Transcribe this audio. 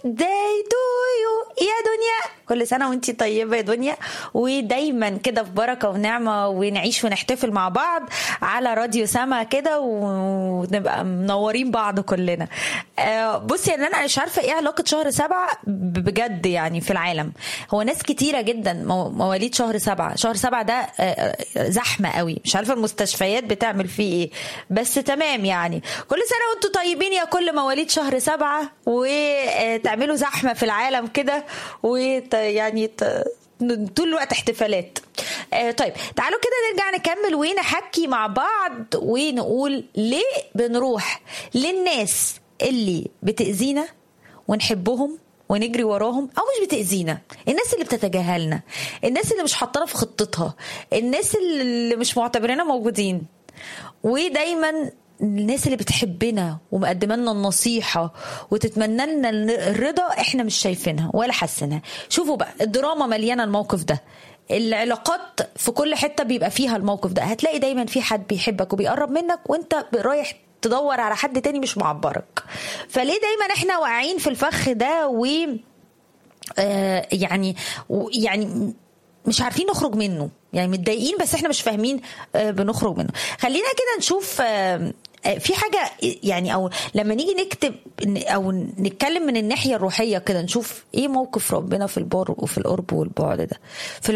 داي تو يو يا دنيا كل سنة وانتي طيبة يا دنيا ودايما كده في بركة ونعمة ونعيش ونحتفل مع بعض على راديو سما كده ونبقى منورين بعض كلنا آه، بصي ان انا مش عارفة ايه علاقة شهر سبعة بجد يعني في العالم هو ناس كتيرة جدا مو- مواليد شهر سبعة شهر سبعة ده آه، آه، زحمة قوي مش عارفة المستشفيات بتعمل فيه ايه بس تمام يعني كل سنة وانتم طيبين يا كل مواليد شهر سبعة وتعملوا زحمة في العالم كده ويعني طول الوقت احتفالات آه، طيب تعالوا كده نرجع نكمل ونحكي مع بعض ونقول ليه بنروح للناس اللي بتأذينا ونحبهم ونجري وراهم او مش بتاذينا الناس اللي بتتجاهلنا الناس اللي مش حاطانا في خطتها الناس اللي مش معتبريننا موجودين ودايما الناس اللي بتحبنا ومقدمه لنا النصيحه وتتمنى لنا الرضا احنا مش شايفينها ولا حاسينها شوفوا بقى الدراما مليانه الموقف ده العلاقات في كل حته بيبقى فيها الموقف ده هتلاقي دايما في حد بيحبك وبيقرب منك وانت رايح تدور على حد تاني مش معبرك فليه دايما احنا واقعين في الفخ ده و آه، يعني و- يعني مش عارفين نخرج منه يعني متضايقين بس احنا مش فاهمين آه، بنخرج منه خلينا كده نشوف آه، آه، في حاجة يعني أو لما نيجي نكتب إن- أو نتكلم من الناحية الروحية كده نشوف إيه موقف ربنا في البر وفي القرب والبعد ده في